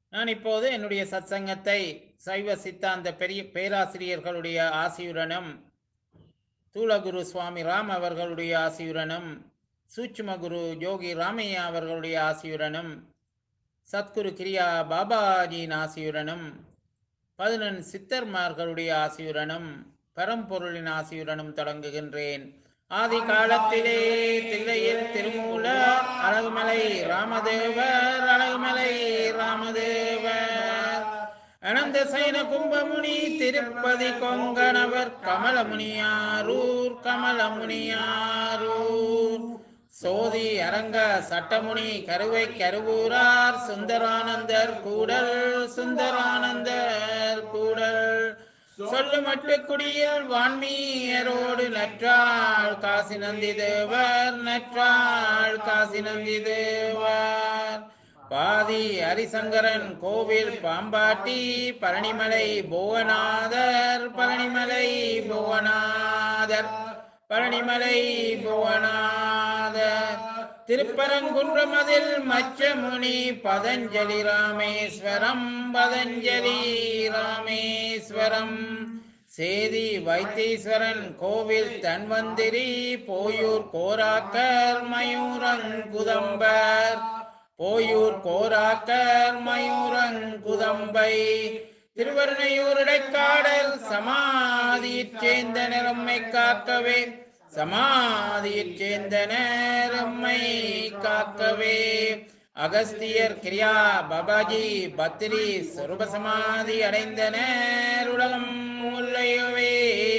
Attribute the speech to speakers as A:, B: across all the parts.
A: நான் இப்போது என்னுடைய சத்சங்கத்தை சைவ சித்தாந்த பெரிய பேராசிரியர்களுடைய ஆசியுடனும் தூளகுரு சுவாமி ராம் அவர்களுடைய ஆசியுடனும் சூட்சும குரு யோகி ராமையா அவர்களுடைய ஆசியுடனும் சத்குரு கிரியா பாபாஜியின் ஆசியுடனும் பதினெண் சித்தர்மார்களுடைய ஆசியுடனும் பரம்பொருளின் ஆசியுடனும் தொடங்குகின்றேன் ஆதி காலத்திலே தில்லையில் திருமூல அழகுமலை ராமதேவர் அழகுமலை ராமதேவர் அனந்த சைன கும்பமுனி திருப்பதி கொங்கணவர் கமலமுனியாரூர் கமலமுனியாரூர் சோதி அரங்க சட்டமுனி கருவை கருவூரார் சுந்தரானந்தர் கூடல் சுந்தரானந்தர் கூடல் சொல்லு மட்டு குடியில் வான்மீயரோடு நற்றாள் காசி நந்தி தேவர் நற்றாள் காசி நந்தி தேவர் பாதி ஹரிசங்கரன் கோவில் பாம்பாட்டி பழனிமலை புவனாதர் பழனிமலை புவனாதர் பழனிமலை புவனாதர் திருப்பரங்குன்றமதில் மச்சமுனி பதஞ்சலி ராமேஸ்வரம் பதஞ்சலி ராமேஸ்வரம் சேதி வைத்தீஸ்வரன் கோவில் தன்வந்திரி போயூர் கோராக்கர் மயூரங்குதம்பர் போயூர் கோராக்கர் மயூரங்குதம்பை திருவருணையூர் இடைக்காடல் சமாதியைச் சேர்ந்த நிறம்மை காக்கவே சமாதியைச் சேர்ந்த நேரம்மை காக்கவே அகஸ்தியர் கிரியா பாபாஜி பத்ரி சொருப சமாதி அடைந்த நேருலகம் முல்லையவே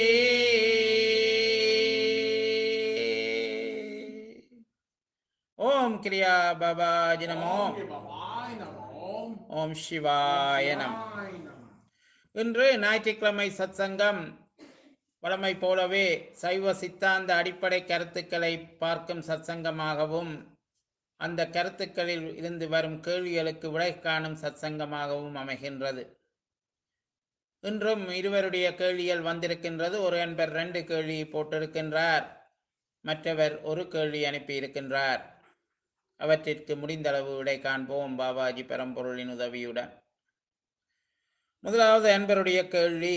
A: ஓம் கிரியா பாபாஜி நமோ
B: சிவாய நமோ
A: ஓம் சிவாய நம
B: சிவாய நமோ
A: இன்று ஞாயிற்றுக்கிழமை சத்சங்கம் வழமை போலவே சைவ சித்தாந்த அடிப்படை கருத்துக்களை பார்க்கும் சத்சங்கமாகவும் அந்த கருத்துக்களில் இருந்து வரும் கேள்விகளுக்கு விடை காணும் சத்சங்கமாகவும் அமைகின்றது இன்றும் இருவருடைய கேள்விகள் வந்திருக்கின்றது ஒரு அன்பர் ரெண்டு கேள்வி போட்டிருக்கின்றார் மற்றவர் ஒரு கேள்வி அனுப்பியிருக்கின்றார் அவற்றிற்கு முடிந்தளவு விடை காண்போம் பாபாஜி பரம்பொருளின் உதவியுடன் முதலாவது அன்பருடைய கேள்வி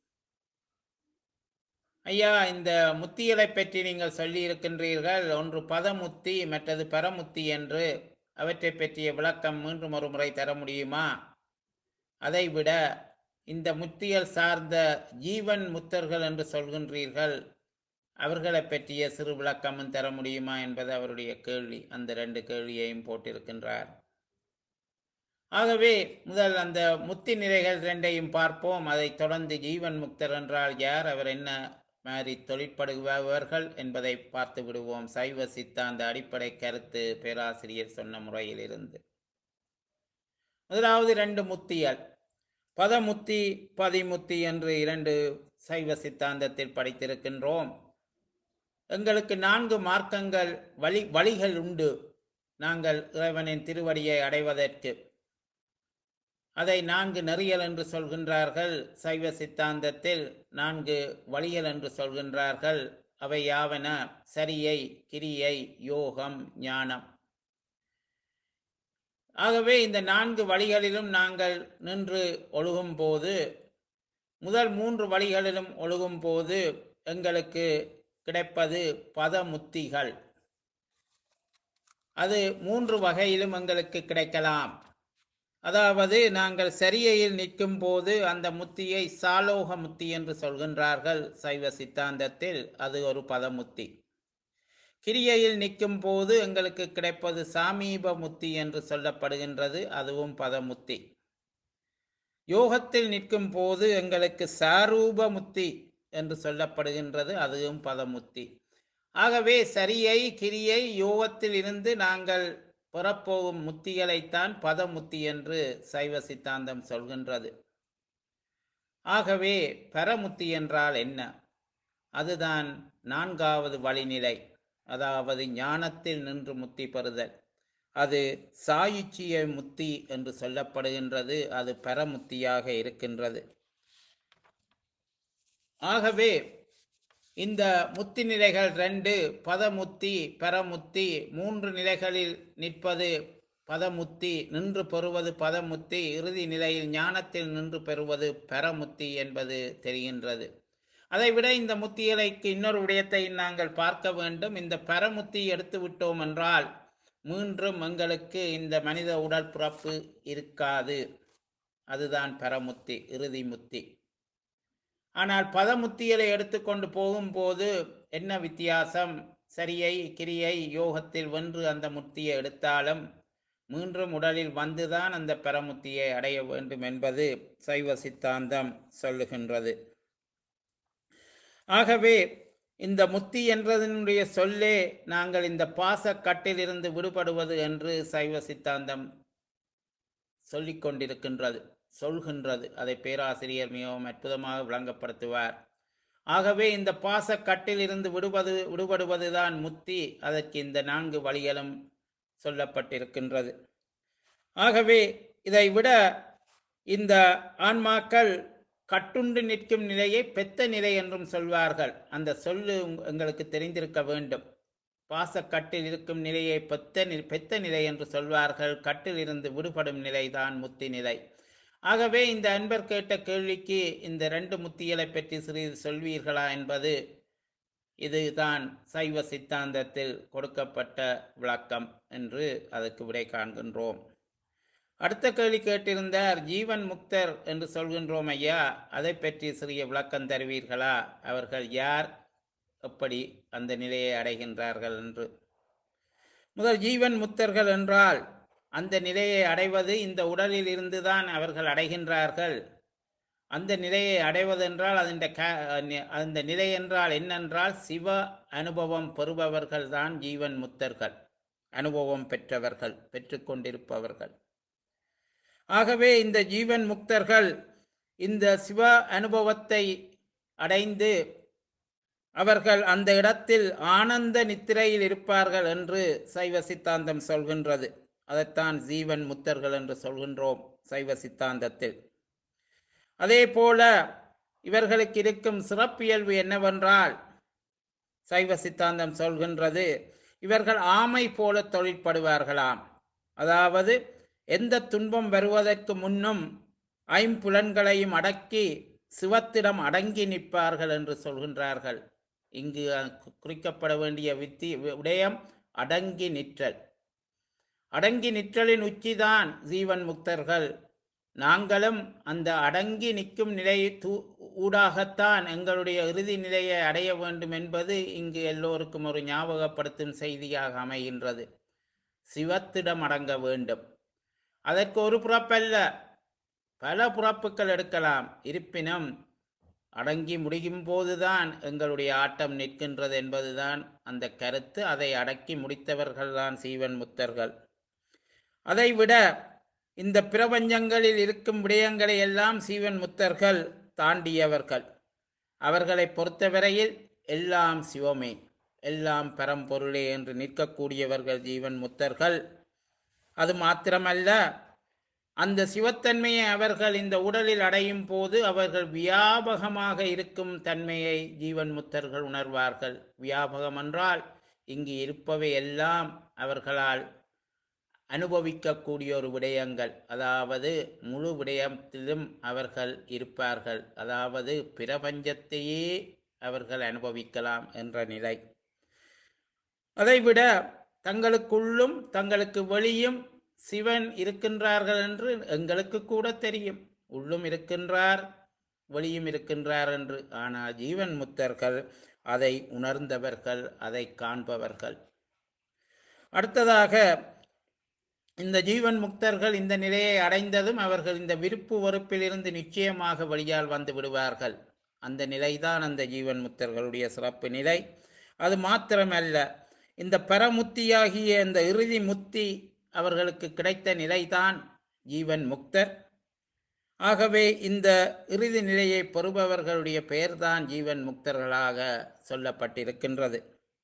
A: ஐயா இந்த முத்திகளை பற்றி நீங்கள் சொல்லி இருக்கின்றீர்கள் ஒன்று பதமுத்தி மற்றது பரமுத்தி என்று அவற்றை பற்றிய விளக்கம் மீண்டும் ஒரு முறை தர முடியுமா அதைவிட இந்த முத்தியல் சார்ந்த ஜீவன் முத்தர்கள் என்று சொல்கின்றீர்கள் அவர்களை பற்றிய சிறு விளக்கமும் தர முடியுமா என்பது அவருடைய கேள்வி அந்த ரெண்டு கேள்வியையும் போட்டிருக்கின்றார் ஆகவே முதல் அந்த முத்தி நிலைகள் ரெண்டையும் பார்ப்போம் அதைத் தொடர்ந்து ஜீவன் முக்தர் என்றால் யார் அவர் என்ன மாதிரி தொழிற்படுபவர்கள் என்பதை பார்த்து விடுவோம் சைவ சித்தாந்த அடிப்படை கருத்து பேராசிரியர் சொன்ன முறையிலிருந்து முதலாவது ரெண்டு முத்தியல் பதமுத்தி பதிமுத்தி என்று இரண்டு சைவ சித்தாந்தத்தில் படித்திருக்கின்றோம் எங்களுக்கு நான்கு மார்க்கங்கள் வழி வழிகள் உண்டு நாங்கள் இறைவனின் திருவடியை அடைவதற்கு அதை நான்கு நெறியல் என்று சொல்கின்றார்கள் சைவ சித்தாந்தத்தில் நான்கு வழிகள் என்று சொல்கின்றார்கள் அவை யாவன சரியை கிரியை யோகம் ஞானம் ஆகவே இந்த நான்கு வழிகளிலும் நாங்கள் நின்று ஒழுகும் போது முதல் மூன்று வழிகளிலும் ஒழுகும் போது எங்களுக்கு கிடைப்பது பதமுத்திகள் அது மூன்று வகையிலும் எங்களுக்கு கிடைக்கலாம் அதாவது நாங்கள் சரியையில் நிற்கும் போது அந்த முத்தியை சாலோக முத்தி என்று சொல்கின்றார்கள் சைவ சித்தாந்தத்தில் அது ஒரு பதமுத்தி கிரியையில் நிற்கும் போது எங்களுக்கு கிடைப்பது சாமீப முத்தி என்று சொல்லப்படுகின்றது அதுவும் பதமுத்தி யோகத்தில் நிற்கும் போது எங்களுக்கு சாரூப முத்தி என்று சொல்லப்படுகின்றது அதுவும் பதமுத்தி ஆகவே சரியை கிரியை யோகத்தில் இருந்து நாங்கள் பெறப்போகும் முத்திகளைத்தான் பதமுத்தி என்று சைவ சித்தாந்தம் சொல்கின்றது ஆகவே பரமுத்தி என்றால் என்ன அதுதான் நான்காவது வழிநிலை அதாவது ஞானத்தில் நின்று முத்தி பெறுதல் அது சாயுச்சிய முத்தி என்று சொல்லப்படுகின்றது அது பரமுத்தியாக இருக்கின்றது ஆகவே இந்த முத்தி நிலைகள் ரெண்டு பதமுத்தி பரமுத்தி மூன்று நிலைகளில் நிற்பது பதமுத்தி நின்று பெறுவது பதமுத்தி இறுதி நிலையில் ஞானத்தில் நின்று பெறுவது பரமுத்தி என்பது தெரிகின்றது அதைவிட இந்த முத்தியலைக்கு இன்னொரு விடயத்தை நாங்கள் பார்க்க வேண்டும் இந்த பரமுத்தி எடுத்து விட்டோம் என்றால் மீண்டும் எங்களுக்கு இந்த மனித உடல் பிறப்பு இருக்காது அதுதான் பரமுத்தி இறுதி முத்தி ஆனால் பதமுத்தியலை எடுத்துக்கொண்டு போகும்போது என்ன வித்தியாசம் சரியை கிரியை யோகத்தில் வென்று அந்த முத்தியை எடுத்தாலும் மீண்டும் உடலில் வந்துதான் அந்த பரமுத்தியை அடைய வேண்டும் என்பது சைவ சித்தாந்தம் சொல்லுகின்றது ஆகவே இந்த முத்தி என்றதனுடைய சொல்லே நாங்கள் இந்த பாசக்கட்டிலிருந்து விடுபடுவது என்று சைவ சித்தாந்தம் சொல்லிக் கொண்டிருக்கின்றது சொல்கின்றது அதை பேராசிரியர் மிகவும் அற்புதமாக விளங்கப்படுத்துவார் ஆகவே இந்த பாசக்கட்டில் இருந்து விடுவது விடுபடுவதுதான் முத்தி அதற்கு இந்த நான்கு வழிகளும் சொல்லப்பட்டிருக்கின்றது ஆகவே இதை விட இந்த ஆன்மாக்கள் கட்டுண்டு நிற்கும் நிலையை பெத்த நிலை என்றும் சொல்வார்கள் அந்த சொல்லு உங்க- எங்களுக்கு தெரிந்திருக்க வேண்டும் பாசக்கட்டில் இருக்கும் நிலையை பெத்த நி- பெத்த நிலை என்று சொல்வார்கள் கட்டில் இருந்து விடுபடும் நிலைதான் முத்தி நிலை ஆகவே இந்த அன்பர் கேட்ட கேள்விக்கு இந்த ரெண்டு முத்திகளை பற்றி சிறிது சொல்வீர்களா என்பது இதுதான் சைவ சித்தாந்தத்தில் கொடுக்கப்பட்ட விளக்கம் என்று அதற்கு விடை காண்கின்றோம் அடுத்த கேள்வி கேட்டிருந்தார் ஜீவன் முக்தர் என்று சொல்கின்றோம் ஐயா அதை பற்றி சிறிய விளக்கம் தருவீர்களா அவர்கள் யார் எப்படி அந்த நிலையை அடைகின்றார்கள் என்று முதல் ஜீவன் முக்தர்கள் என்றால் அந்த நிலையை அடைவது இந்த உடலில் இருந்துதான் அவர்கள் அடைகின்றார்கள் அந்த நிலையை அடைவதென்றால் அதன் அந்த நிலை என்றால் என்னென்றால் சிவ அனுபவம் பெறுபவர்கள் தான் ஜீவன் முக்தர்கள் அனுபவம் பெற்றவர்கள் பெற்றுக்கொண்டிருப்பவர்கள் ஆகவே இந்த ஜீவன் முக்தர்கள் இந்த சிவ அனுபவத்தை அடைந்து அவர்கள் அந்த இடத்தில் ஆனந்த நித்திரையில் இருப்பார்கள் என்று சைவ சித்தாந்தம் சொல்கின்றது அதைத்தான் ஜீவன் முத்தர்கள் என்று சொல்கின்றோம் சைவ சித்தாந்தத்தில் அதே போல இவர்களுக்கு இருக்கும் சிறப்பியல்பு என்னவென்றால் சைவ சித்தாந்தம் சொல்கின்றது இவர்கள் ஆமை போல தொழிற்படுவார்களாம் அதாவது எந்த துன்பம் வருவதற்கு முன்னும் ஐம்புலன்களையும் அடக்கி சிவத்திடம் அடங்கி நிற்பார்கள் என்று சொல்கின்றார்கள் இங்கு அஹ், கு- குறிக்கப்பட வேண்டிய வித்தி விடயம் அடங்கி நிற்றல் அடங்கி நிற்றலின் உச்சிதான் ஜீவன் முக்தர்கள் நாங்களும் அந்த அடங்கி நிற்கும் நிலையை தூ ஊடாகத்தான் எங்களுடைய இறுதி நிலையை அடைய வேண்டும் என்பது இங்கு எல்லோருக்கும் ஒரு ஞாபகப்படுத்தும் செய்தியாக அமைகின்றது சிவத்திடம் அடங்க வேண்டும் அதற்கு ஒரு புறப்பல்ல பல புறப்புகள் எடுக்கலாம் இருப்பினும் அடங்கி முடியும் போதுதான் எங்களுடைய ஆட்டம் நிற்கின்றது என்பதுதான் அந்த கருத்து அதை அடக்கி முடித்தவர்கள்தான் சீவன் முத்தர்கள் அதைவிட இந்த பிரபஞ்சங்களில் இருக்கும் விடயங்களை எல்லாம் சீவன் முத்தர்கள் தாண்டியவர்கள் அவர்களை பொறுத்தவரையில் எல்லாம் சிவமே எல்லாம் பரம்பொருளே என்று நிற்கக்கூடியவர்கள் ஜீவன் முத்தர்கள் அது மாத்திரமல்ல அந்த சிவத்தன்மையை அவர்கள் இந்த உடலில் அடையும் போது அவர்கள் வியாபகமாக இருக்கும் தன்மையை ஜீவன் முத்தர்கள் உணர்வார்கள் வியாபகம் என்றால் இங்கு இருப்பவை எல்லாம் அவர்களால் அனுபவிக்கக்கூடிய ஒரு விடயங்கள் அதாவது முழு விடயத்திலும் அவர்கள் இருப்பார்கள் அதாவது பிரபஞ்சத்தையே அவர்கள் அனுபவிக்கலாம் என்ற நிலை அதைவிட தங்களுக்குள்ளும் தங்களுக்கு வெளியும் சிவன் இருக்கின்றார்கள் என்று எங்களுக்கு கூட தெரியும் உள்ளும் இருக்கின்றார் வெளியும் இருக்கின்றார் என்று ஆனால் ஜீவன் முத்தர்கள் அதை உணர்ந்தவர்கள் அதை காண்பவர்கள் அடுத்ததாக இந்த ஜீவன் முக்தர்கள் இந்த நிலையை அடைந்ததும் அவர்கள் இந்த விருப்பு வெறுப்பிலிருந்து நிச்சயமாக வெளியால் வந்து விடுவார்கள் அந்த நிலைதான் அந்த ஜீவன் முக்தர்களுடைய சிறப்பு நிலை அது மாத்திரமல்ல இந்த பரமுத்தியாகிய இந்த இறுதி முத்தி அவர்களுக்கு கிடைத்த நிலைதான் ஜீவன் முக்தர் ஆகவே இந்த இறுதி நிலையை பெறுபவர்களுடைய பெயர்தான் ஜீவன் முக்தர்களாக சொல்லப்பட்டிருக்கின்றது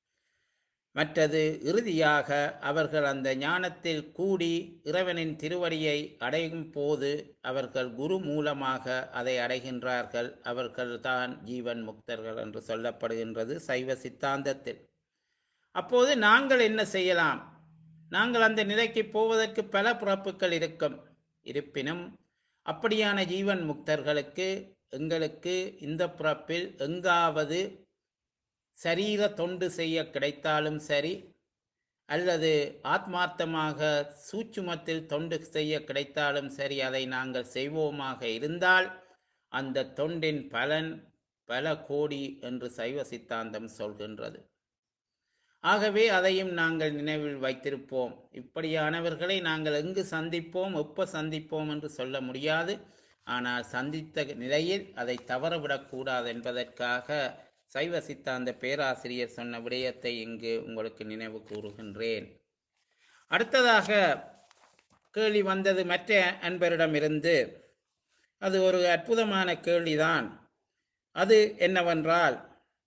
A: மற்றது இறுதியாக அவர்கள் அந்த ஞானத்தில் கூடி இறைவனின் திருவடியை அடையும் போது அவர்கள் குரு மூலமாக அதை அடைகின்றார்கள் அவர்கள்தான் ஜீவன் முக்தர்கள் என்று சொல்லப்படுகின்றது சைவ சித்தாந்தத்தில் அப்போது நாங்கள் என்ன செய்யலாம் நாங்கள் அந்த நிலைக்கு போவதற்கு பல பிறப்புகள் இருக்கும் இருப்பினும் அப்படியான ஜீவன் முக்தர்களுக்கு எங்களுக்கு இந்த பிறப்பில் எங்காவது சரீர தொண்டு செய்ய கிடைத்தாலும் சரி அல்லது ஆத்மார்த்தமாக சூட்சுமத்தில் தொண்டு செய்ய கிடைத்தாலும் சரி அதை நாங்கள் செய்வோமாக இருந்தால் அந்த தொண்டின் பலன் பல கோடி என்று சைவ சித்தாந்தம் சொல்கின்றது ஆகவே அதையும் நாங்கள் நினைவில் வைத்திருப்போம் இப்படியானவர்களை நாங்கள் எங்கு சந்திப்போம் எப்ப சந்திப்போம் என்று சொல்ல முடியாது ஆனால் சந்தித்த நிலையில் அதை தவறவிடக்கூடாது என்பதற்காக சைவ சித்தாந்த பேராசிரியர் சொன்ன விடயத்தை இங்கு உங்களுக்கு நினைவு கூறுகின்றேன் அடுத்ததாக கேள்வி வந்தது மற்ற அன்பரிடமிருந்து அது ஒரு அற்புதமான கேள்விதான் அது என்னவென்றால்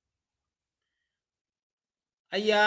A: ஐயா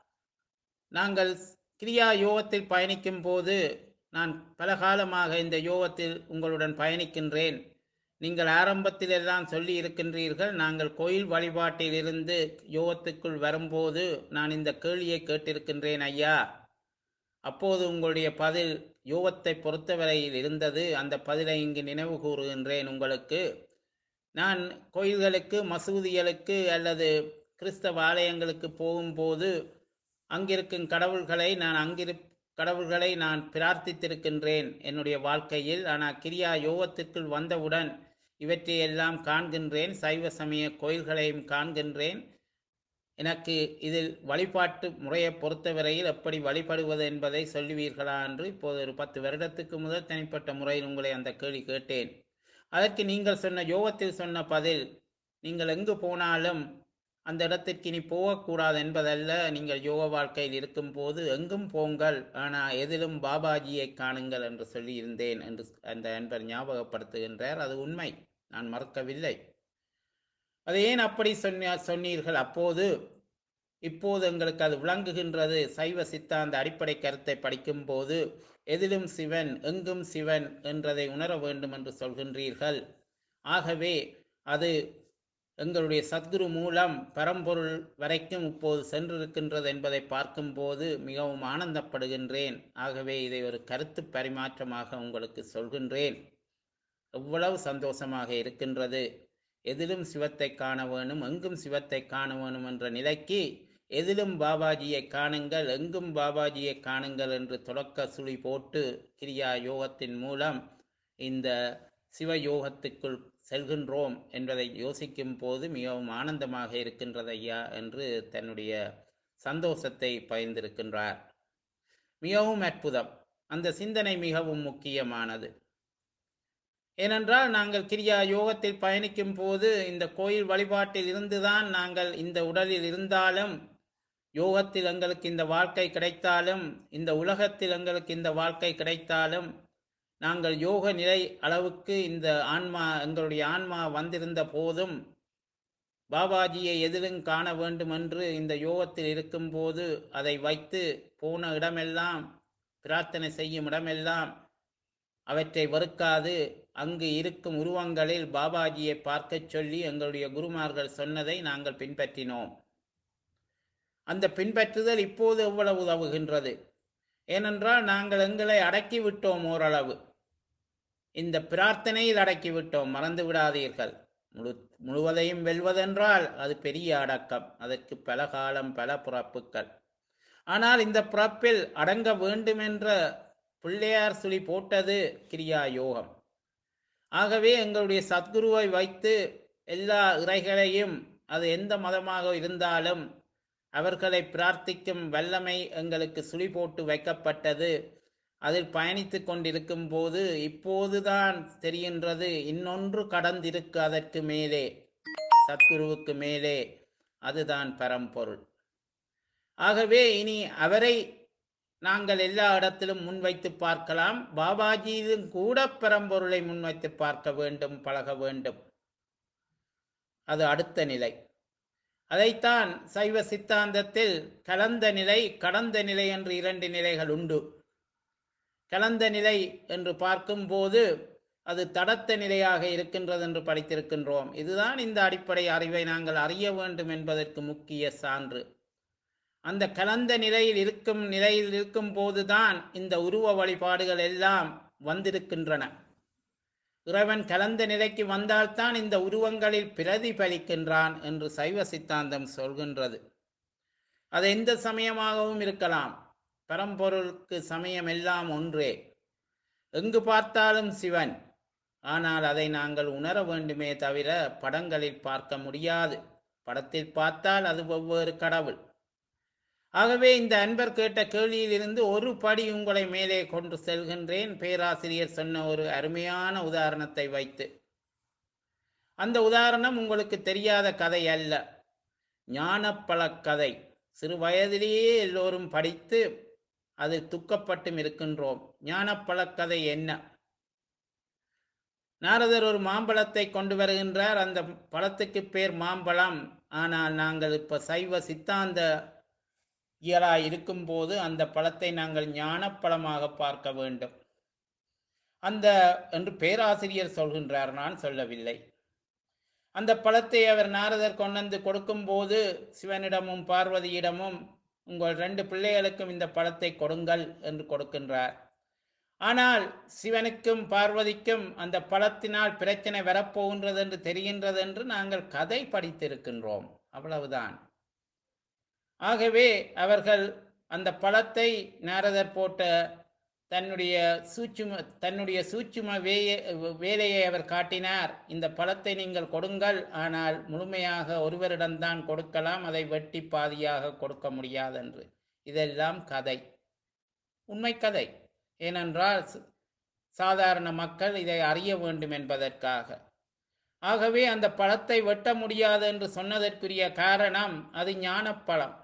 A: நாங்கள் கிரியா யோகத்தில் பயணிக்கும் போது நான் பல காலமாக இந்த யோகத்தில் உங்களுடன் பயணிக்கின்றேன் நீங்கள் ஆரம்பத்தில் எல்லாம் சொல்லி இருக்கின்றீர்கள் நாங்கள் கோயில் வழிபாட்டில் இருந்து யோகத்துக்குள் வரும்போது நான் இந்த கேள்வியை கேட்டிருக்கின்றேன் ஐயா அப்போது உங்களுடைய பதில் யோகத்தை பொறுத்தவரையில் இருந்தது அந்த பதிலை இங்கு நினைவு கூறுகின்றேன் உங்களுக்கு நான் கோயில்களுக்கு மசூதிகளுக்கு அல்லது கிறிஸ்தவ ஆலயங்களுக்கு போகும்போது அங்கிருக்கும் கடவுள்களை நான் அங்கிரு கடவுள்களை நான் பிரார்த்தித்திருக்கின்றேன் என்னுடைய வாழ்க்கையில் ஆனால் கிரியா யோகத்திற்குள் வந்தவுடன் இவற்றையெல்லாம் காண்கின்றேன் சைவ சமய கோயில்களையும் காண்கின்றேன் எனக்கு இதில் வழிபாட்டு முறையை பொறுத்தவரையில் எப்படி வழிபடுவது என்பதை சொல்லுவீர்களா என்று இப்போது ஒரு பத்து வருடத்துக்கு முதல் தனிப்பட்ட முறையில் உங்களை அந்த கேள்வி கேட்டேன் அதற்கு நீங்கள் சொன்ன யோகத்தில் சொன்ன பதில் நீங்கள் எங்கு போனாலும் அந்த இடத்திற்கு இனி போகக்கூடாது என்பதல்ல நீங்கள் யோக வாழ்க்கையில் இருக்கும் போது எங்கும் போங்கள் ஆனால் எதிலும் பாபாஜியை காணுங்கள் என்று சொல்லியிருந்தேன் என்று அந்த அன்பர் ஞாபகப்படுத்துகின்றார் அது உண்மை நான் மறக்கவில்லை அது ஏன் அப்படி சொன்ன சொன்னீர்கள் அப்போது இப்போது எங்களுக்கு அது விளங்குகின்றது சைவ சித்தாந்த அடிப்படை கருத்தை படிக்கும் போது எதிலும் சிவன் எங்கும் சிவன் என்றதை உணர வேண்டும் என்று சொல்கின்றீர்கள் ஆகவே அது எங்களுடைய சத்குரு மூலம் பரம்பொருள் வரைக்கும் இப்போது சென்றிருக்கின்றது என்பதை பார்க்கும்போது மிகவும் ஆனந்தப்படுகின்றேன் ஆகவே இதை ஒரு கருத்து பரிமாற்றமாக உங்களுக்கு சொல்கின்றேன் எவ்வளவு சந்தோஷமாக இருக்கின்றது எதிலும் சிவத்தை காண வேணும் எங்கும் சிவத்தை காண வேணும் என்ற நிலைக்கு எதிலும் பாபாஜியை காணுங்கள் எங்கும் பாபாஜியை காணுங்கள் என்று தொடக்க சுழி போட்டு கிரியா யோகத்தின் மூலம் இந்த சிவ யோகத்துக்குள் செல்கின்றோம் என்பதை யோசிக்கும் போது மிகவும் ஆனந்தமாக இருக்கின்றது ஐயா என்று தன்னுடைய சந்தோஷத்தை பகிர்ந்திருக்கின்றார் மிகவும் அற்புதம் அந்த சிந்தனை மிகவும் முக்கியமானது ஏனென்றால் நாங்கள் கிரியா யோகத்தில் பயணிக்கும் போது இந்த கோயில் வழிபாட்டில் இருந்துதான் நாங்கள் இந்த உடலில் இருந்தாலும் யோகத்தில் எங்களுக்கு இந்த வாழ்க்கை கிடைத்தாலும் இந்த உலகத்தில் எங்களுக்கு இந்த வாழ்க்கை கிடைத்தாலும் நாங்கள் யோக நிலை அளவுக்கு இந்த ஆன்மா எங்களுடைய ஆன்மா வந்திருந்த போதும் பாபாஜியை எதிலும் காண வேண்டும் என்று இந்த யோகத்தில் இருக்கும்போது அதை வைத்து போன இடமெல்லாம் பிரார்த்தனை செய்யும் இடமெல்லாம் அவற்றை வெறுக்காது அங்கு இருக்கும் உருவங்களில் பாபாஜியை பார்க்கச் சொல்லி எங்களுடைய குருமார்கள் சொன்னதை நாங்கள் பின்பற்றினோம் அந்த பின்பற்றுதல் இப்போது எவ்வளவு உதவுகின்றது ஏனென்றால் நாங்கள் எங்களை அடக்கி விட்டோம் ஓரளவு இந்த பிரார்த்தனையில் அடக்கி விட்டோம் மறந்து விடாதீர்கள் முழு முழுவதையும் வெல்வதென்றால் அது பெரிய அடக்கம் அதற்கு பல காலம் பல பிறப்புகள் ஆனால் இந்த பிறப்பில் அடங்க வேண்டுமென்ற பிள்ளையார் சுழி போட்டது கிரியா யோகம் ஆகவே எங்களுடைய சத்குருவை வைத்து எல்லா இறைகளையும் அது எந்த மதமாக இருந்தாலும் அவர்களை பிரார்த்திக்கும் வல்லமை எங்களுக்கு சுழி போட்டு வைக்கப்பட்டது அதில் பயணித்து கொண்டிருக்கும் போது இப்போதுதான் தெரிகின்றது இன்னொன்று கடந்திருக்கு அதற்கு மேலே சத்குருவுக்கு மேலே அதுதான் பரம்பொருள் ஆகவே இனி அவரை நாங்கள் எல்லா இடத்திலும் முன்வைத்து பார்க்கலாம் பாபாஜியிலும் கூட பரம்பொருளை முன்வைத்து பார்க்க வேண்டும் பழக வேண்டும் அது அடுத்த நிலை அதைத்தான் சைவ சித்தாந்தத்தில் கலந்த நிலை கடந்த நிலை என்று இரண்டு நிலைகள் உண்டு கலந்த நிலை என்று பார்க்கும்போது அது தடத்த நிலையாக இருக்கின்றது என்று படித்திருக்கின்றோம் இதுதான் இந்த அடிப்படை அறிவை நாங்கள் அறிய வேண்டும் என்பதற்கு முக்கிய சான்று அந்த கலந்த நிலையில் இருக்கும் நிலையில் இருக்கும் போதுதான் இந்த உருவ வழிபாடுகள் எல்லாம் வந்திருக்கின்றன இறைவன் கலந்த நிலைக்கு வந்தால்தான் இந்த உருவங்களில் பிரதிபலிக்கின்றான் என்று சைவ சித்தாந்தம் சொல்கின்றது அது எந்த சமயமாகவும் இருக்கலாம் பரம்பொருளுக்கு சமயம் எல்லாம் ஒன்றே எங்கு பார்த்தாலும் சிவன் ஆனால் அதை நாங்கள் உணர வேண்டுமே தவிர படங்களில் பார்க்க முடியாது படத்தில் பார்த்தால் அது ஒவ்வொரு கடவுள் ஆகவே இந்த அன்பர் கேட்ட கேள்வியிலிருந்து ஒரு படி உங்களை மேலே கொண்டு செல்கின்றேன் பேராசிரியர் சொன்ன ஒரு அருமையான உதாரணத்தை வைத்து அந்த உதாரணம் உங்களுக்கு தெரியாத கதை அல்ல ஞானப்பழக் கதை சிறு வயதிலேயே எல்லோரும் படித்து அது துக்கப்பட்டும் இருக்கின்றோம் ஞானப்பழக் கதை என்ன நாரதர் ஒரு மாம்பழத்தை கொண்டு வருகின்றார் அந்த பழத்துக்கு பேர் மாம்பழம் ஆனால் நாங்கள் இப்ப சைவ சித்தாந்த இயலாய் இருக்கும்போது அந்த பழத்தை நாங்கள் ஞானப்பழமாக பார்க்க வேண்டும் அந்த என்று பேராசிரியர் சொல்கின்றார் நான் சொல்லவில்லை அந்த பழத்தை அவர் நாரதர் கொண்டு கொடுக்கும்போது சிவனிடமும் பார்வதியிடமும் உங்கள் ரெண்டு பிள்ளைகளுக்கும் இந்த பழத்தை கொடுங்கள் என்று கொடுக்கின்றார் ஆனால் சிவனுக்கும் பார்வதிக்கும் அந்த பழத்தினால் பிரச்சனை வரப்போகின்றது என்று தெரிகின்றது என்று நாங்கள் கதை படித்திருக்கின்றோம் அவ்வளவுதான் ஆகவே அவர்கள் அந்த பழத்தை நாரதர் போட்ட தன்னுடைய சூட்சும தன்னுடைய சூட்சும வேய வேலையை அவர் காட்டினார் இந்த பழத்தை நீங்கள் கொடுங்கள் ஆனால் முழுமையாக ஒருவரிடம்தான் கொடுக்கலாம் அதை வெட்டி பாதியாக கொடுக்க முடியாது என்று இதெல்லாம் கதை உண்மை கதை ஏனென்றால் ச- சாதாரண மக்கள் இதை அறிய வேண்டும் என்பதற்காக ஆகவே அந்த பழத்தை வெட்ட முடியாது என்று சொன்னதற்குரிய காரணம் அது ஞானப்பழம்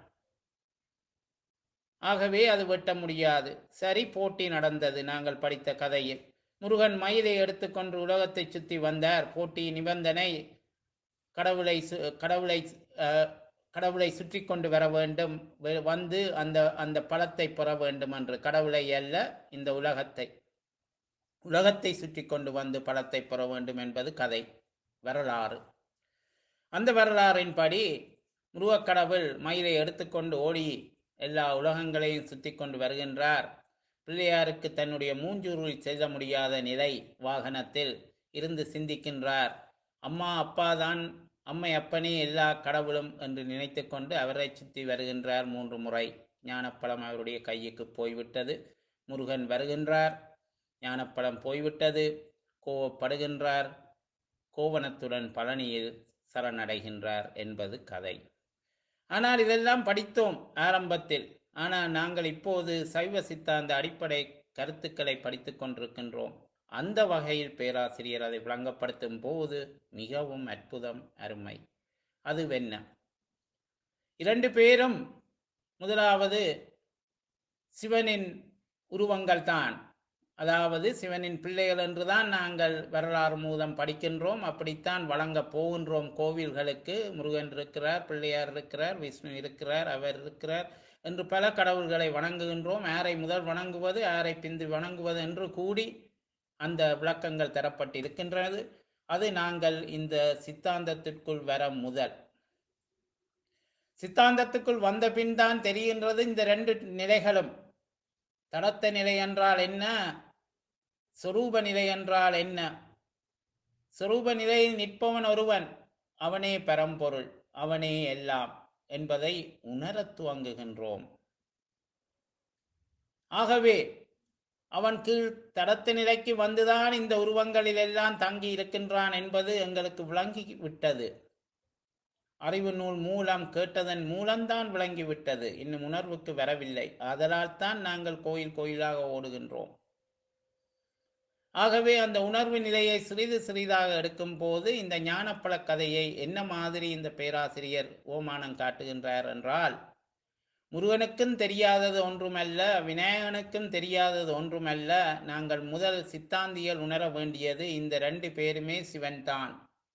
A: ஆகவே அது வெட்ட முடியாது சரி போட்டி நடந்தது நாங்கள் படித்த கதையில் முருகன் மயிலை எடுத்துக்கொண்டு உலகத்தை சுற்றி வந்தார் போட்டி நிபந்தனை கடவுளை சு- கடவுளை அஹ், கடவுளை சுற்றி கொண்டு வர வேண்டும் வெ- வந்து அந்த அந்த பழத்தை பெற வேண்டும் என்று கடவுளை அல்ல இந்த உலகத்தை உலகத்தை சுற்றி கொண்டு வந்து பழத்தை பெற வேண்டும் என்பது கதை வரலாறு அந்த வரலாறின்படி முருகக்கடவுள் மயிலை எடுத்துக்கொண்டு ஓடி எல்லா உலகங்களையும் சுற்றி கொண்டு வருகின்றார் பிள்ளையாருக்கு தன்னுடைய மூஞ்சூரில் செல்ல முடியாத நிலை வாகனத்தில் இருந்து சிந்திக்கின்றார் அம்மா அப்பா தான் அம்மை அப்பனே எல்லா கடவுளும் என்று நினைத்து கொண்டு அவரை சுற்றி வருகின்றார் மூன்று முறை ஞானப்பழம் அவருடைய கையுக்கு போய்விட்டது முருகன் வருகின்றார் ஞானப்பழம் போய்விட்டது கோவப்படுகின்றார் கோவணத்துடன் பழனியில் சரணடைகின்றார் என்பது கதை ஆனால் இதெல்லாம் படித்தோம் ஆரம்பத்தில் ஆனால் நாங்கள் இப்போது சைவ சித்தாந்த அடிப்படை கருத்துக்களை படித்துக் கொண்டிருக்கின்றோம் அந்த வகையில் பேராசிரியர் அதை விளங்கப்படுத்தும் போது மிகவும் அற்புதம் அருமை அதுவென்ன இரண்டு பேரும் முதலாவது சிவனின் உருவங்கள் தான் அதாவது சிவனின் பிள்ளைகள் என்றுதான் நாங்கள் வரலாறு மூலம் படிக்கின்றோம் அப்படித்தான் வழங்கப் போகின்றோம் கோவில்களுக்கு முருகன் இருக்கிறார் பிள்ளையார் இருக்கிறார் விஷ்ணு இருக்கிறார் அவர் இருக்கிறார் என்று பல கடவுள்களை வணங்குகின்றோம் யாரை முதல் வணங்குவது யாரை பிந்து வணங்குவது என்று கூடி அந்த விளக்கங்கள் தரப்பட்டிருக்கின்றது அது நாங்கள் இந்த சித்தாந்தத்திற்குள் வர முதல் சித்தாந்தத்துக்குள் வந்த பின் தான் தெரிகின்றது இந்த ரெண்டு நிலைகளும் தடத்த நிலை என்றால் என்ன சொரூப நிலை என்றால் என்ன சொரூப நிலையில் நிற்பவன் ஒருவன் அவனே பரம்பொருள் அவனே எல்லாம் என்பதை உணரத் துவங்குகின்றோம் ஆகவே அவன் கீழ் தடத்த நிலைக்கு வந்துதான் இந்த உருவங்களில் எல்லாம் தங்கி இருக்கின்றான் என்பது எங்களுக்கு விளங்கி விட்டது அறிவு நூல் மூலம் கேட்டதன் மூலம்தான் விளங்கிவிட்டது இன்னும் உணர்வுக்கு வரவில்லை ஆதலால் தான் நாங்கள் கோயில் கோயிலாக ஓடுகின்றோம் ஆகவே அந்த உணர்வு நிலையை சிறிது சிறிதாக எடுக்கும் போது இந்த ஞானப்பழ கதையை என்ன மாதிரி இந்த பேராசிரியர் ஓமானம் காட்டுகின்றார் என்றால் முருகனுக்கும் தெரியாதது ஒன்றுமல்ல விநாயகனுக்கும் தெரியாதது ஒன்றுமல்ல நாங்கள் முதல் சித்தாந்தியல் உணர வேண்டியது இந்த ரெண்டு பேருமே சிவன்தான்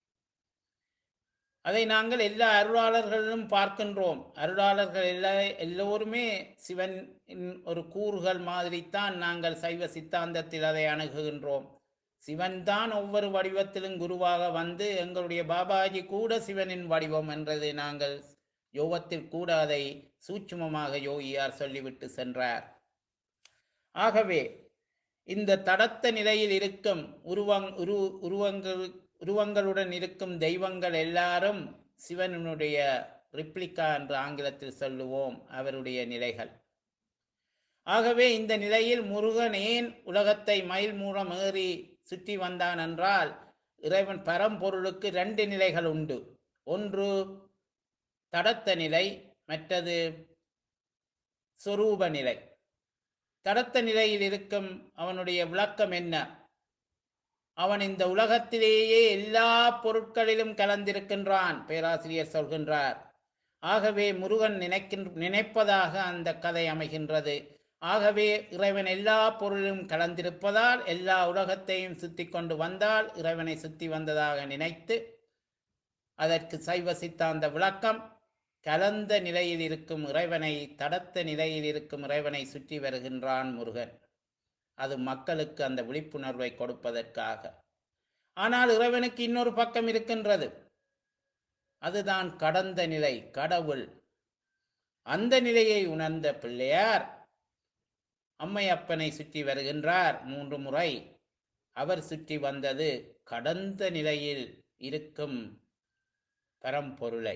A: அதை நாங்கள் எல்லா அருளாளர்களிலும் பார்க்கின்றோம் அருளாளர்கள் எல்லா எல்லோருமே சிவன் ஒரு கூறுகள் மாதிரித்தான் நாங்கள் சைவ சித்தாந்தத்தில் அதை அணுகுகின்றோம் சிவன் தான் ஒவ்வொரு வடிவத்திலும் குருவாக வந்து எங்களுடைய பாபாஜி கூட சிவனின் வடிவம் என்றதை நாங்கள் யோகத்தில் கூட அதை சூட்சுமமாக யோகியார் சொல்லிவிட்டு சென்றார் ஆகவே இந்த தடத்த நிலையில் இருக்கும் உருவங் உரு உருவங்கள் உருவங்களுடன் இருக்கும் தெய்வங்கள் எல்லாரும் சிவனுடைய ரிப்ளிகா என்று ஆங்கிலத்தில் சொல்லுவோம் அவருடைய நிலைகள் ஆகவே இந்த நிலையில் முருகன் ஏன் உலகத்தை மயில் மூலம் ஏறி சுற்றி வந்தான் என்றால் இறைவன் பரம்பொருளுக்கு ரெண்டு நிலைகள் உண்டு ஒன்று தடத்த நிலை மற்றது சொரூப நிலை தடத்த நிலையில் இருக்கும் அவனுடைய விளக்கம் என்ன அவன் இந்த உலகத்திலேயே எல்லா பொருட்களிலும் கலந்திருக்கின்றான் பேராசிரியர் சொல்கின்றார் ஆகவே முருகன் நினைக்கின்ற நினைப்பதாக அந்த கதை அமைகின்றது ஆகவே இறைவன் எல்லா பொருளிலும் கலந்திருப்பதால் எல்லா உலகத்தையும் சுத்தி கொண்டு வந்தால் இறைவனை சுத்தி வந்ததாக நினைத்து அதற்கு சைவ சித்தாந்த விளக்கம் கலந்த நிலையில் இருக்கும் இறைவனை தடத்த நிலையில் இருக்கும் இறைவனை சுற்றி வருகின்றான் முருகன் அது மக்களுக்கு அந்த விழிப்புணர்வை கொடுப்பதற்காக ஆனால் இறைவனுக்கு இன்னொரு பக்கம் இருக்கின்றது அதுதான் கடந்த நிலை கடவுள் அந்த நிலையை உணர்ந்த பிள்ளையார் அம்மையப்பனை சுற்றி வருகின்றார் மூன்று முறை அவர் சுற்றி வந்தது கடந்த நிலையில் இருக்கும் பரம்பொருளை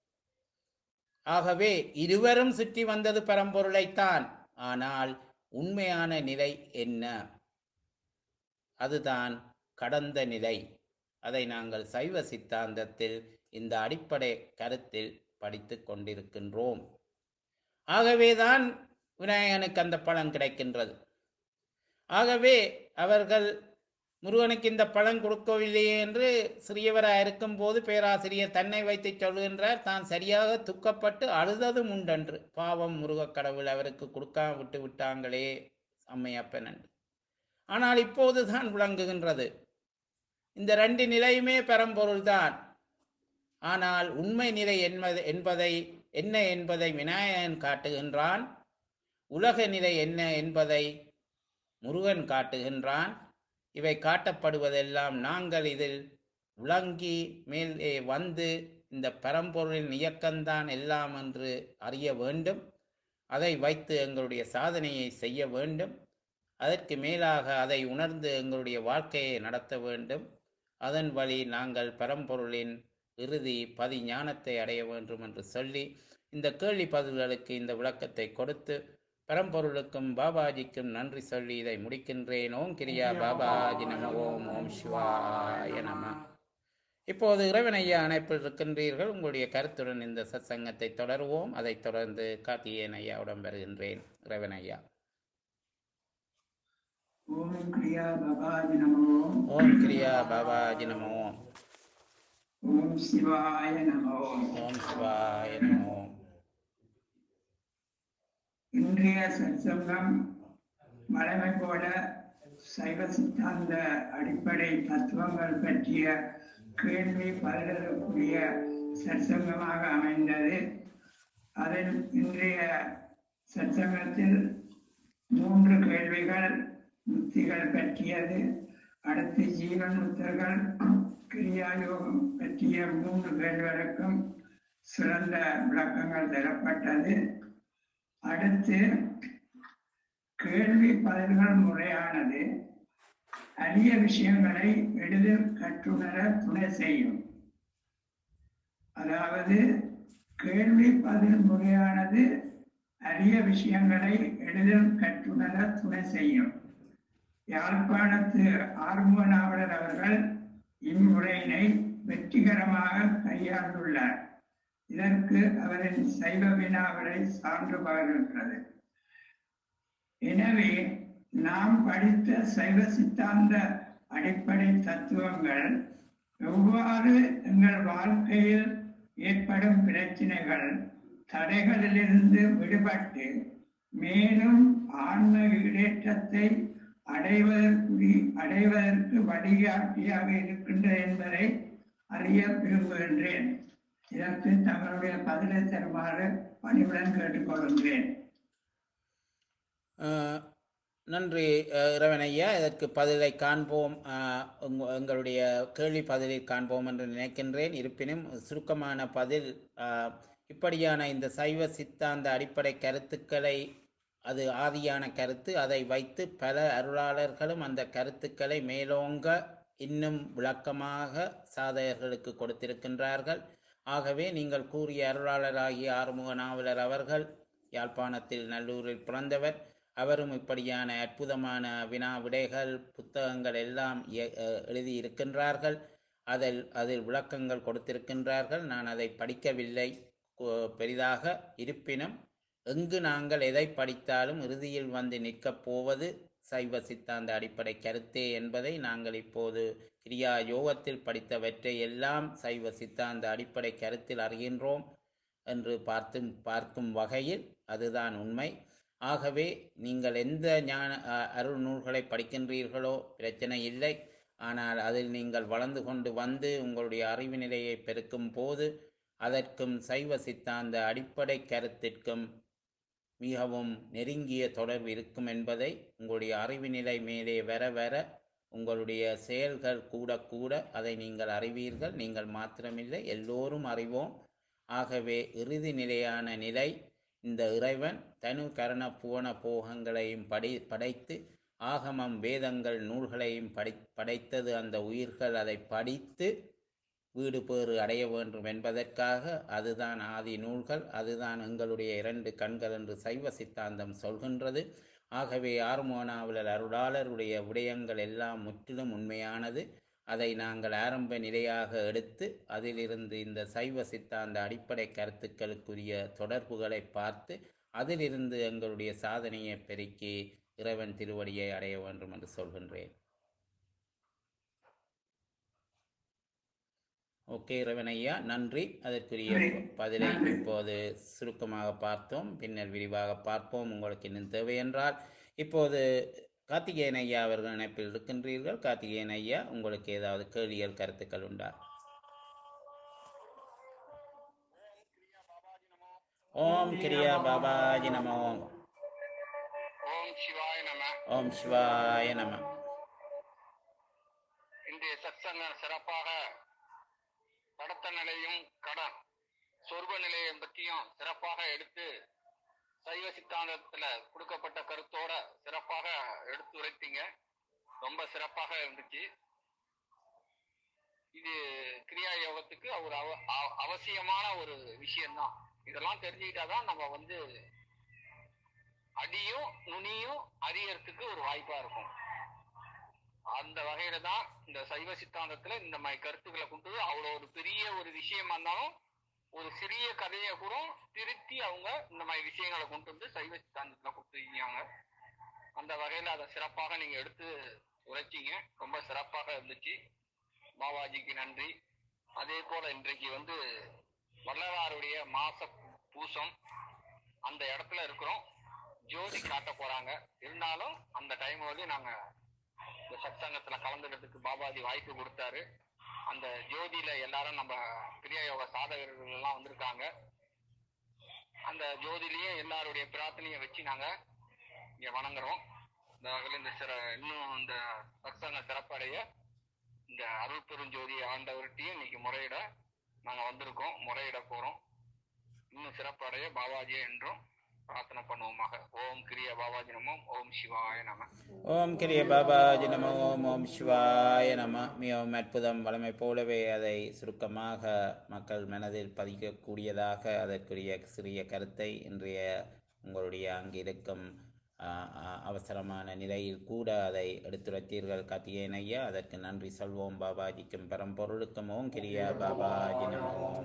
A: ஆகவே இருவரும் சுற்றி வந்தது பரம்பொருளைத்தான் ஆனால் உண்மையான நிலை என்ன அதுதான் கடந்த நிலை அதை நாங்கள் சைவ சித்தாந்தத்தில் இந்த அடிப்படை கருத்தில் படித்து கொண்டிருக்கின்றோம் ஆகவேதான் விநாயகனுக்கு அந்த பலன் கிடைக்கின்றது ஆகவே அவர்கள் முருகனுக்கு இந்த பலன் கொடுக்கவில்லையே என்று சிறியவராக இருக்கும்போது பேராசிரியர் தன்னை வைத்து சொல்கின்றார் தான் சரியாக துக்கப்பட்டு அழுததும் உண்டென்று பாவம் முருகக் கடவுள் அவருக்கு கொடுக்காம விட்டு விட்டாங்களே அம்மையப்பன் என்று ஆனால் இப்போதுதான் விளங்குகின்றது இந்த ரெண்டு நிலையுமே பெரம்பொருள்தான் ஆனால் உண்மை நிலை என்பது என்பதை என்ன என்பதை விநாயகன் காட்டுகின்றான் உலக நிலை என்ன என்பதை முருகன் காட்டுகின்றான் இவை காட்டப்படுவதெல்லாம் நாங்கள் இதில் விளங்கி மேலே வந்து இந்த பரம்பொருளின் இயக்கம்தான் எல்லாம் என்று அறிய வேண்டும் அதை வைத்து எங்களுடைய சாதனையை செய்ய வேண்டும் அதற்கு மேலாக அதை உணர்ந்து எங்களுடைய வாழ்க்கையை நடத்த வேண்டும் அதன் வழி நாங்கள் பரம்பொருளின் இறுதி பதி ஞானத்தை அடைய வேண்டும் என்று சொல்லி இந்த கேள்வி பதில்களுக்கு இந்த விளக்கத்தை கொடுத்து பரம்பொருளுக்கும் பாபாஜிக்கும் நன்றி சொல்லி இதை முடிக்கின்றேன் ஓம் கிரியா பாபாஜி நம ஓம் ஓம் சிவாய நம இப்போது இறைவனையா அணைப்பில் இருக்கின்றீர்கள் உங்களுடைய கருத்துடன் இந்த சத்சங்கத்தை தொடருவோம் அதைத் தொடர்ந்து கார்த்திகேயன் ஐயாவுடன் வருகின்றேன் இறைவனையா
C: ஓம் கிரியா பபாஜி நமோ
A: ஓம் கிரியா பாபாஜி நம ஓம்
C: ஓம் சிவாய நமோ
A: ஓம் சிவாய நம ஓம்
C: இன்றைய சத்சங்கம் வழமை போல சைவ சித்தாந்த அடிப்படை தத்துவங்கள் பற்றிய கேள்வி பதிலக்கூடிய சத்சங்கமாக அமைந்தது அதில் இன்றைய சத்சங்கத்தில் மூன்று கேள்விகள் முக்திகள் பற்றியது அடுத்து ஜீவன் முத்தர்கள் கிரியாயோகம் பற்றிய மூன்று கேள்விகளுக்கும் சிறந்த விளக்கங்கள் தரப்பட்டது அடுத்து கேள்வி பதில்கள் முறையானது அரிய விஷயங்களை எளிதில் கற்றுணர துணை செய்யும் அதாவது கேள்வி பதில் முறையானது அரிய விஷயங்களை எளிதில் கற்றுணர துணை செய்யும் யாழ்ப்பாணத்து ஆறுமுக நாவலர் அவர்கள் இம்முறையினை வெற்றிகரமாக கையாண்டுள்ளார் இதற்கு அவரின் சைவ வினாவிடை சான்று பகர்கின்றது எனவே நாம் படித்த சைவ சித்தாந்த அடிப்படை தத்துவங்கள் எவ்வாறு எங்கள் வாழ்க்கையில் ஏற்படும் பிரச்சனைகள் தடைகளிலிருந்து விடுபட்டு மேலும் ஆன்ம ஈடேற்றத்தை அடைவதற்கு அடைவதற்கு வழிகாட்டியாக இருக்கின்றது என்பதை அறிய விரும்புகின்றேன் இதற்கு தங்களுடைய பதிலை தருமாறு பணிவுடன் கேட்டுக்கொள்கின்றேன்
A: அஹ், நன்றி அஹ், இறைவன் ஐயா இதற்கு பதிலை காண்போம் அஹ், உங்க- எங்களுடைய கேள்வி பதிலில் காண்போம் என்று நினைக்கின்றேன் இருப்பினும் சுருக்கமான பதில் அஹ், இப்படியான இந்த சைவ சித்தாந்த அடிப்படை கருத்துக்களை அது ஆதியான கருத்து அதை வைத்து பல அருளாளர்களும் அந்த கருத்துக்களை மேலோங்க இன்னும் விளக்கமாக சாதகர்களுக்கு கொடுத்திருக்கின்றார்கள் ஆகவே நீங்கள் கூறிய அருளாளராகிய ஆறுமுக நாவலர் அவர்கள் யாழ்ப்பாணத்தில் நல்லூரில் பிறந்தவர் அவரும் இப்படியான அற்புதமான வினா விடைகள் புத்தகங்கள் எல்லாம் இய- அஹ் எழுதியிருக்கின்றார்கள் அதில் அதில் விளக்கங்கள் கொடுத்திருக்கின்றார்கள் நான் அதை படிக்கவில்லை கு- பெரிதாக இருப்பினும் எங்கு நாங்கள் எதை படித்தாலும் இறுதியில் வந்து நிற்கப் போவது சைவ சித்தாந்த அடிப்படை கருத்தே என்பதை நாங்கள் இப்போது கிரியா யோகத்தில் படித்தவற்றை எல்லாம் சைவ சித்தாந்த அடிப்படை கருத்தில் அறிகின்றோம் என்று பார்த்தும் பார்க்கும் வகையில் அதுதான் உண்மை ஆகவே நீங்கள் எந்த ஞான அ- அருள் நூல்களை படிக்கின்றீர்களோ பிரச்சனை இல்லை ஆனால் அதில் நீங்கள் வளர்ந்து கொண்டு வந்து உங்களுடைய அறிவு நிலையை பெருக்கும் போது அதற்கும் சைவ சித்தாந்த அடிப்படை கருத்திற்கும் மிகவும் நெருங்கிய தொடர்பு இருக்கும் என்பதை உங்களுடைய அறிவு நிலை மேலே வர வர உங்களுடைய செயல்கள் கூட கூட அதை நீங்கள் அறிவீர்கள் நீங்கள் மாத்திரமில்லை எல்லோரும் அறிவோம் ஆகவே இறுதி நிலையான நிலை இந்த இறைவன் தனு கரண புவன போகங்களையும் படை படைத்து ஆகமம் வேதங்கள் நூல்களையும் படை படைத்தது அந்த உயிர்கள் அதை படித்து வீடு பேறு அடைய வேண்டும் என்பதற்காக அதுதான் ஆதி நூல்கள் அதுதான் எங்களுடைய இரண்டு கண்கள் என்று சைவ சித்தாந்தம் சொல்கின்றது ஆகவே ஆறுமோனாவலர் அருளாளருடைய விடயங்கள் எல்லாம் முற்றிலும் உண்மையானது அதை நாங்கள் ஆரம்ப நிலையாக எடுத்து அதிலிருந்து இந்த சைவ சித்தாந்த அடிப்படை கருத்துக்களுக்குரிய தொடர்புகளை பார்த்து அதிலிருந்து எங்களுடைய சாதனையை பெருக்கி இறைவன் திருவடியை அடைய வேண்டும் என்று சொல்கின்றேன் ஓகே இறைவன் ஐயா நன்றி அதற்குரிய
C: நன்றி.
A: பதிலை
C: நன்றி.
A: இப்போது சுருக்கமாக பார்த்தோம் பின்னர் விரிவாக பார்ப்போம் உங்களுக்கு இன்னும் தேவை என்றால் இப்போது கார்த்திகேயன் ஐயா அவர்கள் இணைப்பில் இருக்கின்றீர்கள் கார்த்திகேயன் ஐயா உங்களுக்கு ஏதாவது கேள்விகள் கருத்துக்கள் உண்டா ஓம் கிரியா பாபாஜி நம ஓம்
D: ஓம் சிவாய நம
A: ஓம் சிவாய நம
D: இன்றைய சத்சங்கம் சிறப்பாக கடத்த நிலையும் கடன் சொர்க்க நிலையம் பற்றியும் சிறப்பாக எடுத்து சைவ சித்தாந்தத்துல கொடுக்கப்பட்ட கருத்தோட சிறப்பாக எடுத்து உரைத்தீங்க ரொம்ப சிறப்பாக இருந்துச்சு இது கிரியா யோகத்துக்கு ஒரு அவ அவ- அவசியமான ஒரு விஷயம்தான் இதெல்லாம் தெரிஞ்சுக்கிட்டாதான் நம்ம வந்து அடியும் நுனியும் அறியறதுக்கு ஒரு வாய்ப்பா இருக்கும் அந்த வகையில தான் இந்த சைவ சித்தாந்தத்துல இந்த மாதிரி கருத்துக்களை கொண்டு வந்து அவ்வளவு ஒரு பெரிய ஒரு விஷயமா இருந்தாலும் ஒரு சிறிய கதையை கூட திருத்தி அவங்க இந்த மாதிரி விஷயங்களை கொண்டு வந்து சைவ சித்தாந்தத்துல கொடுத்துருக்கீங்க அந்த வகையில அதை சிறப்பாக நீங்க எடுத்து உரைச்சீங்க ரொம்ப சிறப்பாக இருந்துச்சு பாபாஜிக்கு நன்றி அதே போல இன்றைக்கு வந்து வள்ளலாருடைய மாச பூசம் அந்த இடத்துல இருக்கிறோம் ஜோதி காட்ட போறாங்க இருந்தாலும் அந்த டைம் வந்து நாங்க இந்த சத்சங்கத்துல கலந்துக்கிறதுக்கு பாபாஜி வாய்ப்பு கொடுத்தாரு அந்த ஜோதியில எல்லாரும் நம்ம கிரியா யோக சாதகர்கள் எல்லாம் வந்திருக்காங்க அந்த ஜோதியிலேயே எல்லாருடைய பிரார்த்தனையை வச்சு நாங்க இங்க வணங்குறோம் இந்த வகையில இந்த சிற இன்னும் இந்த சத்சங்க சிறப்படைய இந்த அருள் பெருஞ்சோதி ஆண்டவர்கிட்டயும் இன்னைக்கு முறையிட நாங்க வந்திருக்கோம் முறையிட போறோம் இன்னும் சிறப்படைய பாபாஜி என்றும் பிரார்த்தனை பண்ணுவோமாக ஓம் கிரிய பாபாஜி நமம் ஓம் சிவாய நம
A: ஓம் கிரிய பாபாஜி நம ஓம் ஓம் சிவாய நம மிகவும் அற்புதம் வளமை போலவே அதை சுருக்கமாக மக்கள் மனதில் பதிக்கக்கூடியதாக அதற்குரிய சிறிய கருத்தை இன்றைய உங்களுடைய அங்கிருக்கும் ஆ, ஆ, அவசரமான நிலையில் கூட அதை எடுத்துரைத்தீர்கள் கார்த்திகேயன் ஐயா அதற்கு நன்றி சொல்வோம் பாபாஜிக்கும் பரம்பொருளுக்கும் ஓம் கிரியா பாபாஜி நம ஓம்